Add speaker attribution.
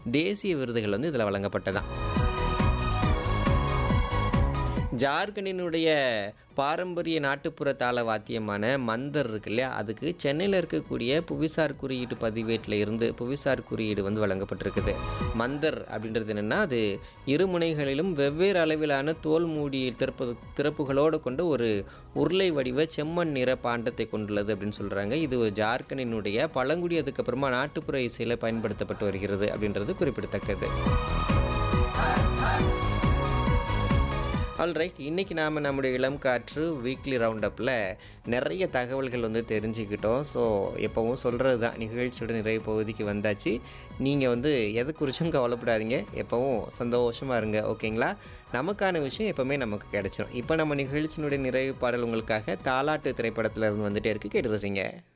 Speaker 1: தேசிய விருதுகள் வந்து இதில் வழங்கப்பட்டதாம் ஜார்க்கண்டினுடைய பாரம்பரிய நாட்டுப்புற தாள வாத்தியமான மந்தர் இருக்கு இல்லையா அதுக்கு சென்னையில் இருக்கக்கூடிய புவிசார் குறியீட்டு பதிவேட்டில் இருந்து புவிசார் குறியீடு வந்து வழங்கப்பட்டிருக்குது மந்தர் அப்படின்றது என்னென்னா அது இரு முனைகளிலும் வெவ்வேறு அளவிலான தோல் மூடி திறப்பு திறப்புகளோடு கொண்ட ஒரு உருளை வடிவ செம்மண் நிற பாண்டத்தை கொண்டுள்ளது அப்படின்னு சொல்கிறாங்க இது ஜார்க்கண்டினுடைய பழங்குடி அதுக்கப்புறமா நாட்டுப்புற இசையில் பயன்படுத்தப்பட்டு வருகிறது அப்படின்றது குறிப்பிடத்தக்கது ஆல்ரைட் இன்றைக்கி நாம் நம்முடைய இளம் காற்று வீக்லி ரவுண்டப்பில் நிறைய தகவல்கள் வந்து தெரிஞ்சுக்கிட்டோம் ஸோ எப்போவும் சொல்கிறது தான் நிகழ்ச்சியோட நிறைய பகுதிக்கு வந்தாச்சு நீங்கள் வந்து எதை குறிச்சும் கவலைப்படாதீங்க எப்போவும் சந்தோஷமாக இருங்க ஓகேங்களா நமக்கான விஷயம் எப்போவுமே நமக்கு கிடைச்சிடும் இப்போ நம்ம நிகழ்ச்சியினுடைய நிறைவு பாடல் உங்களுக்காக தாலாட்டு திரைப்படத்தில் இருந்து வந்துட்டே இருக்கு கேட்டு ரசிங்க